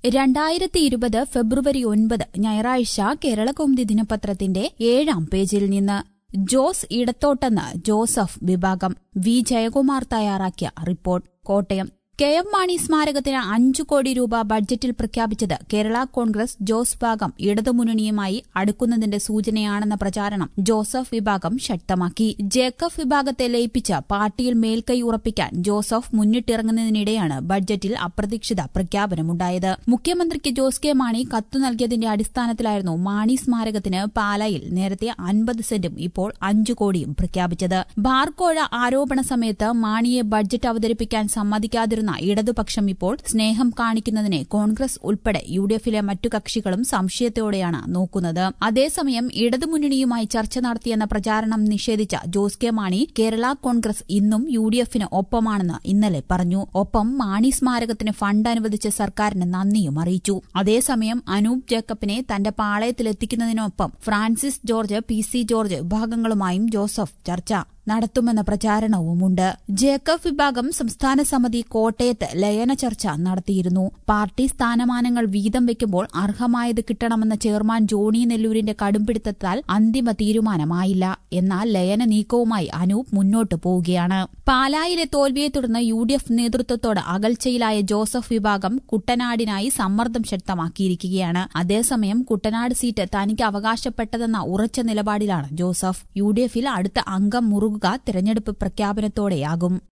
രണ്ടായിരത്തി ഇരുപത് ഫെബ്രുവരി ഒൻപത് ഞായറാഴ്ച കേരളകൗമുദി ദിനപത്രത്തിന്റെ ഏഴാം പേജിൽ നിന്ന് ജോസ് ഇടത്തോട്ടെന്ന് ജോസഫ് വിഭാഗം വി ജയകുമാർ തയ്യാറാക്കിയ report Kottayam K M Mani സ്മാരകത്തിന് അഞ്ചു കോടി രൂപ ബഡ്ജറ്റിൽ പ്രഖ്യാപിച്ചത് കേരള കോൺഗ്രസ് ജോസ് വിഭാഗം ഇടതുമുന്നണിയുമായി അടുക്കുന്നതിന്റെ സൂചനയാണെന്ന പ്രചാരണം ജോസഫ് വിഭാഗം ശക്തമാക്കി ജേക്കബ് വിഭാഗത്തെ ലയിപ്പിച്ച് പാർട്ടിയിൽ മേൽക്കൈ ഉറപ്പിക്കാൻ ജോസഫ് മുന്നിട്ടിറങ്ങുന്നതിനിടെയാണ് ബഡ്ജറ്റിൽ അപ്രതീക്ഷിത പ്രഖ്യാപനമുണ്ടായത് മുഖ്യമന്ത്രിക്ക് ജോസ് കെ മാണി കത്തു നൽകിയതിന്റെ അടിസ്ഥാനത്തിലായിരുന്നു മാണി സ്മാരകത്തിന് പാലായിൽ നേരത്തെ അൻപത് സെന്റും ഇപ്പോൾ അഞ്ചു കോടിയും പ്രഖ്യാപിച്ചത് ബാർക്കോഴ ആരോപണ സമയത്ത് മാണിയെ ബഡ്ജറ്റ് അവതരിപ്പിക്കാൻ സമ്മതിക്കാതിരുന്ന ഇടതുപക്ഷം ഇപ്പോൾ സ്നേഹം കാണിക്കുന്നതിനെ കോൺഗ്രസ് ഉൾപ്പെടെ യു ഡി എഫിലെ മറ്റു കക്ഷികളും സംശയത്തോടെയാണ് നോക്കുന്നത് അതേസമയം ഇടതുമുന്നണിയുമായി ചർച്ച നടത്തിയെന്ന പ്രചാരണം നിഷേധിച്ച ജോസ് കെ മാണി കേരള കോൺഗ്രസ് ഇന്നും യു ഡി എഫിന് ഒപ്പമാണെന്ന് ഇന്നലെ പറഞ്ഞു ഒപ്പം മാണി സ്മാരകത്തിന് ഫണ്ട് അനുവദിച്ച സർക്കാരിന് നന്ദിയും അറിയിച്ചു അതേസമയം അനൂപ് ജേക്കബിനെ തന്റെ പാളയത്തിലെത്തിക്കുന്നതിനൊപ്പം ഫ്രാൻസിസ് ജോർജ് പി സി ജോർജ് വിഭാഗങ്ങളുമായും ജോസഫ് ചർച്ച നടത്തുമെന്ന പ്രചാരണവുമുണ്ട് ജേക്കബ് വിഭാഗം സംസ്ഥാന സമിതി കോട്ടയത്ത് ലയന ചർച്ച നടത്തിയിരുന്നു പാർട്ടി സ്ഥാനമാനങ്ങൾ വീതം വയ്ക്കുമ്പോൾ അർഹമായത് കിട്ടണമെന്ന ചെയർമാൻ ജോണി നെല്ലൂരിന്റെ കടുംപിടുത്തത്താൽ അന്തിമ തീരുമാനമായില്ല എന്നാൽ ലയന നീക്കവുമായി അനൂപ് മുന്നോട്ടു പോവുകയാണ് പാലായിലെ തോൽവിയെ തുടർന്ന് യു ഡി എഫ് നേതൃത്വത്തോട് അകൽച്ചയിലായ ജോസഫ് വിഭാഗം കുട്ടനാടിനായി സമ്മർദ്ദം ശക്തമാക്കിയിരിക്കുകയാണ് അതേസമയം കുട്ടനാട് സീറ്റ് തനിക്ക് അവകാശപ്പെട്ടതെന്ന ഉറച്ച നിലപാടിലാണ് ജോസഫ് യു ഡി എഫിൽ അടുത്ത അംഗം മുറുകുക തെരഞ്ഞെടുപ്പ് പ്രഖ്യാപനത്തോടെയാകും